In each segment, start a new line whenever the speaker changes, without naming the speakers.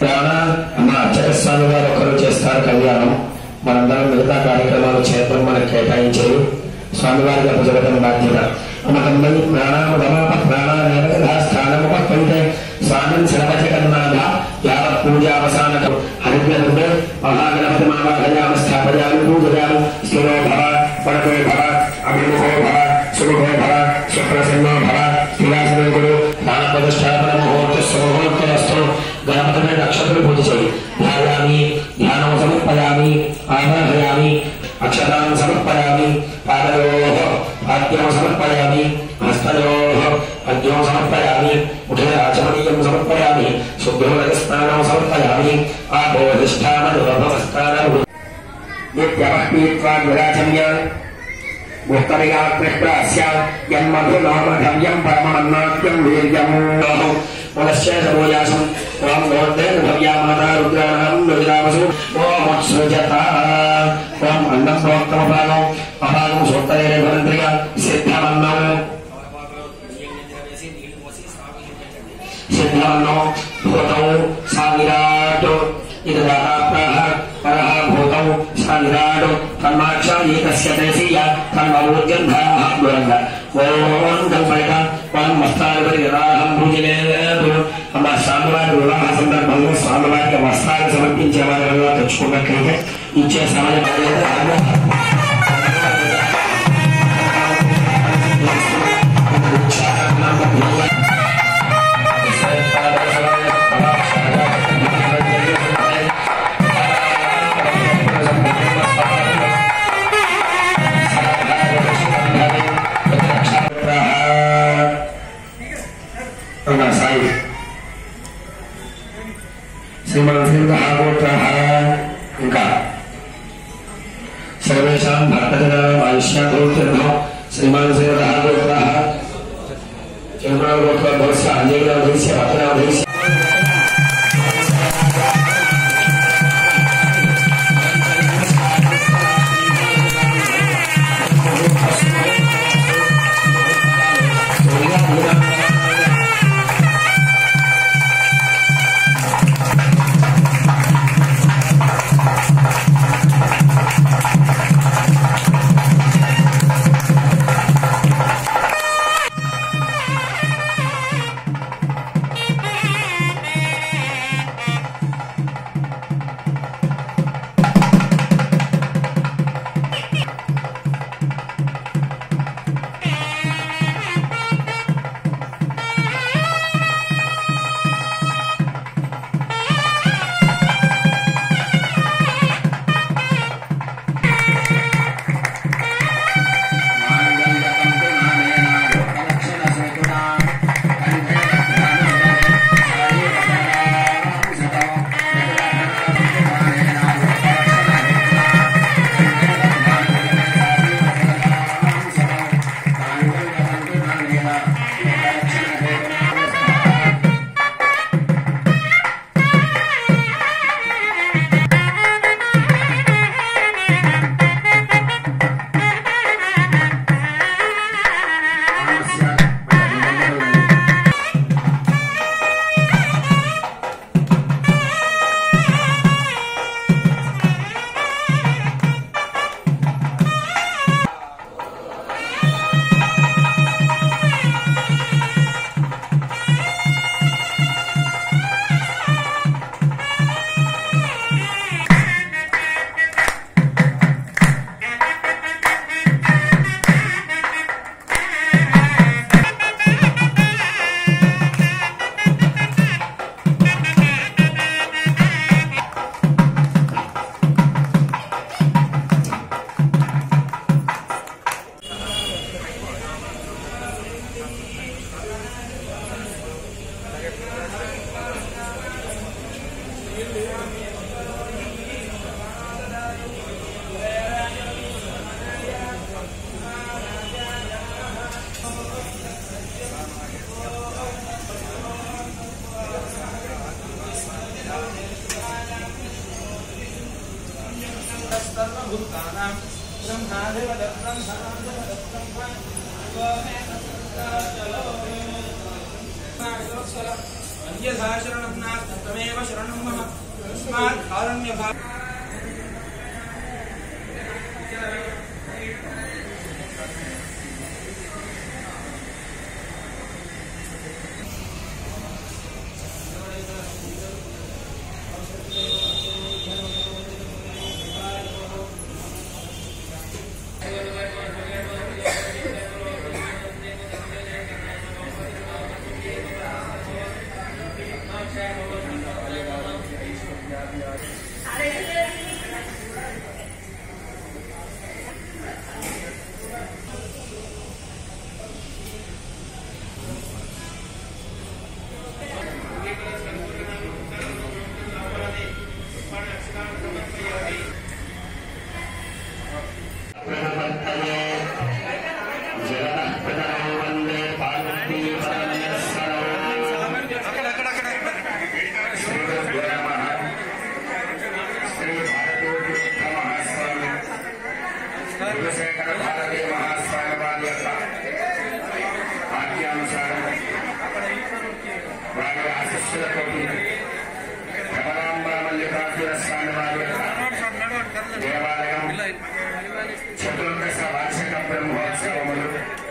ప్రాణ మా అర్చక స్వామి వారు ఒకరు చేస్తారు కళ్యాణం మనందరం మిగతా కార్యక్రమాలు చేద్దాం మనకు కేటాయించారు స్వామివారికి అప్పచెప్పడం బాధ్యత అమకమ్మని ప్రాణాముదమాప ప్రాణానేవ స్థానముపక్కంటే స్వామిని శరపచకన్నాథ యావ పూజావసానక హరిద్రంలో మహాగణపతి మామయామ స్థాపయామి పూజయామి స్థిరో భవ పడకో భవ అభిముఖో భవ సుముఖో భవ సుప్రసన్నో భవ విలాసనంకుడు దాన ప్రతిష్టాపన ముహూర్త సుముహూర్తరస్తు గణపతిని నక్షత్రం పూజ చేయి ధ్యాయామి ధ్యానం సమర్పయామి ఆవాహయామి అక్షరాన్ని సమర్పయామి పాదయోః పాద్యం సమర్పయామి హస్తయోః పద్యం సమర్పయామి ముఖే ఆచమనీయం సమర్పయామి శుద్ధోదకస్నానం సమర్పయామి ఆపోధిష్టానమనుభవస్థానం నిత్యవహ్మీత్వా విరాజమ్య ముక్తమిగాత్మప్రాస్య యన్మధునామధవ్యం పరమన్నాట్యం వీర్యం పునశ్చేతమోయాసం ఓం గోర్ధేన భవ్యా మాతా రుద్రాణం నుజరామసు ఓమత్సృజత ఓం అన్నం ప్రోక్తమపానం అపానం సూక్తైరే భవంత్రిగా సిద్ధమన్నం సిద్ధమన్నం భూతం సా విరాట్ ఇది ప్రాహ పరః భూతం సా విరాట్ తన్మాక్ష ఏకస్య దేశీయ తన్మూర్జంధాః గురంగ ఓం కల్పయక ఓం వస్త్రాధిపతి వివాహం పూజలేదు అమ్మ స్వామివారి వివాహ సందర్భంలో స్వామివారికి వస్త్రాలు సమర్పించే వారి వల్ల తెచ్చుకున్నట్లయితే ఇచ్చే సమయం అనేది సాయి శ్రీమన్సింహగోత్ర ఇంకా సర్వేషాం భక్తజనాం ఆయుష్యాగోత్రం శ్రీమాన్ శ్రీమన్సింహగోత్ర చంద్రగోత్ర భవస్య అంజలినాథస్య భక్తనాథస్య
सर्वभूतानां ब्रह्मादिवदत्तं धनादिवदत्तं वा अन्यथा शरणं नास्ति त्वमेव शरणं मम तस्मात् कारुण्यभा
ప్రపత్తయే జగతః పితరౌ వందే పార్వతీ పరమేశ్వరౌ శ్రీ గురుభ్యో నమః శ్రీ భారతీతీర్థ మహాస్వామి గురుశేఖర భారతీ మహాస్వామి వారి యొక్క ఆజ్ఞానుసారం వారి ఆశస్సులతోటి భ్రమరాంబ మల్లికార్జున స్వామి వారి యొక్క దేవాలయం చతుర్దశ వార్షిక బ్రహ్మోత్సవములు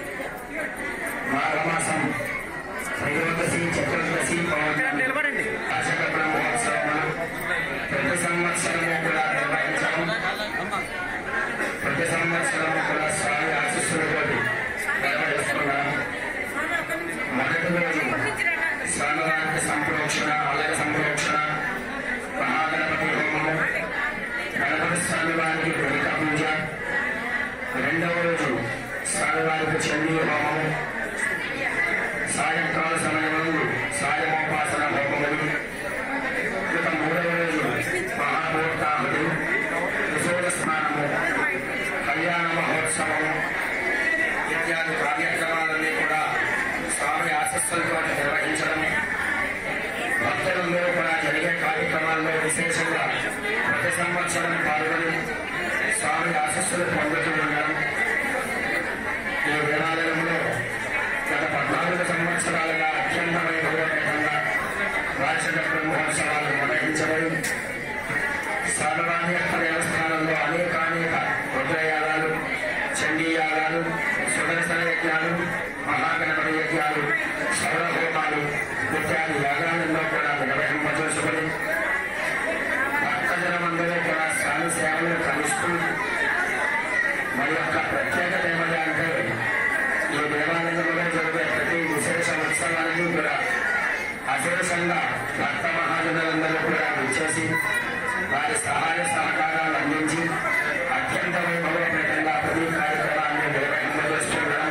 మాఘమాసం త్రయోదశి చతుర్దశి పౌర్ణమి వార్షిక బ్రహ్మోత్సవములు ప్రతి సంవత్సరము కూడా నిర్వహించడం ప్రతి సంవత్సరము కూడా స్వామి ఆశీస్సులతోటి నిర్వహిస్తున్నాం మొదటి రోజు స్వామివారికి సంప్రోక్షణ ఆలయ సంప్రోక్షణ మహాగణపతి హోమము గణపతి స్వామి వారికి గణిత పూజ రెండవ రోజు స్వామివారికి చండీ హోమము సాయంకాల సమయంలో సాయమోపాసన హోమములు ఇక మూడవ రోజు మహామూర్తాహుడు విశోధ స్నానము కళ్యాణ మహోత్సవము ఇత్యాది కార్యక్రమాలన్నీ కూడా స్వామి ఆశస్సులతో నిర్వహించడం భక్తులందరూ కూడా జరిగే కార్యక్రమాల్లో విశేషంగా ప్రతి సంవత్సరం పాల్గొని స్వామి ఆశస్సులు పొందుతూ ఉండడం ఈ దేవాలయంలో గత పద్నాలుగు సంవత్సరాలుగా అత్యంత వైభవపేతంగా వార్షిక బ్రహ్మోత్సవాలు నిర్వహించబడి స్వామివారి యొక్క దేవస్థానంలో అనేకానేక రుద్రయాగాలు చండీయాగాలు సుదర్శన యజ్ఞాలు మహాగణపతి యజ్ఞాలు సౌరహోమాలు ఇత్యాది యాగాలలో కూడా నిర్వహింపజేసుకుని భక్తజనమందరూ కూడా స్వామి సేవలు కలుస్తూ మరి యొక్క ప్రత్యేకత ఏమని అంటే ఈ దేవాలయంలో జరిగే ప్రతి విశేష ఉత్సవానికి కూడా అశేషంగా భక్త మహాజనులందరూ కూడా విచ్చేసి వారి సహాయ సహకారాలు అందించి అత్యంత వైభవపేతంగా ప్రతి కార్యక్రమాన్ని నిర్వహింపజేస్తుండడం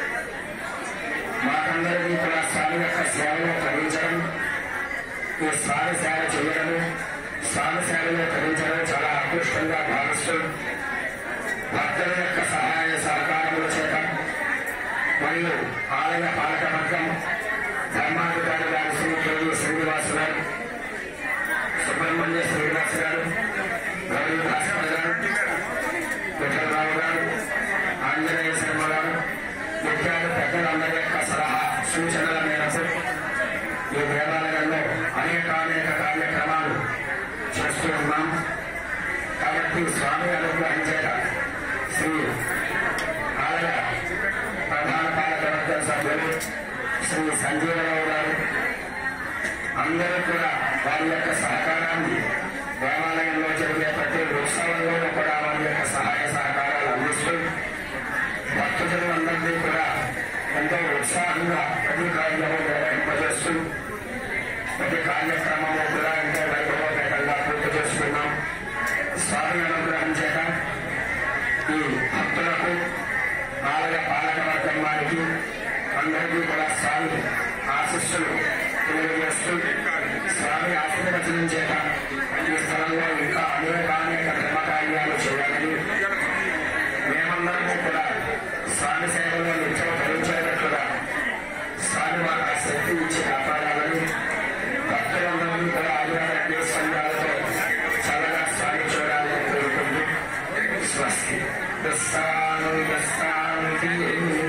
మాకందరికీ కూడా స్వామి యొక్క సేవలో తరించడం ఈ స్వామి సేవ చేయడము స్వామి సేవలో తరించడం చాలా అదృష్టంగా భావిస్తూ భక్తుల యొక్క సహాయ సహకారముల చేత మరియు ఆలయ పాలకవర్గం ధర్మాధికారి గారు శ్రీ కేవీ శ్రీనివాస్ గారు సుబ్రహ్మణ్య శ్రీనివాస్ గారు రవి భాస్కర్ గారు విఠలరావు గారు ఆంజనేయ శర్మ గారు ఇత్యాది పెద్దలందరి యొక్క సలహా సూచనల మేరకు ఈ దేవాలయంలో అనేకానేక కార్యక్రమాలు చేస్తూ ఉన్నాం కాబట్టి స్వామి అనుగ్రహించేట శ్రీ ఆలయ ప్రధాన పాలకవర్గ సభ్యులు శ్రీ సంజీవరావు గారు అందరూ కూడా వారి యొక్క సహకారాన్ని దేవాలయంలో జరిగే ప్రతి ఉత్సవంలోనూ కూడా వారి యొక్క సహాయ సహకారాలు అందిస్తూ భక్తులందరినీ కూడా ఎంతో ఉత్సాహంగా ప్రతి కార్యము నిర్వహింపజేస్తూ ప్రతి కార్యక్రమము కూడా ఎంతో వైభవపేతంగా పూర్తి చేస్తున్నాం స్వామి అనుగ్రహం చేత ఈ భక్తులకు ఆలయ పాలక వర్గం వారికి అందరికీ కూడా స్వామి ఆశిస్సులు తెలియజేస్తూ స్వామి ఆశీర్వచనం చేత ఈ స్థలంలో ఇంకా అనేక అనేక ధర్మ కార్యాలు చేయాలని మేమందరము కూడా స్వామి సేవలో నిత్యం భరించేటట్లుగా స్వామి వారి ఆ శక్తి ఇచ్చి కాపాడాలని భక్తులందరినీ కూడా ఆదివారం సంఘాలతో చల్లగా స్వామి చూడాలని కోరుకుంటూ స్వస్తి దస్తాను దస్తాను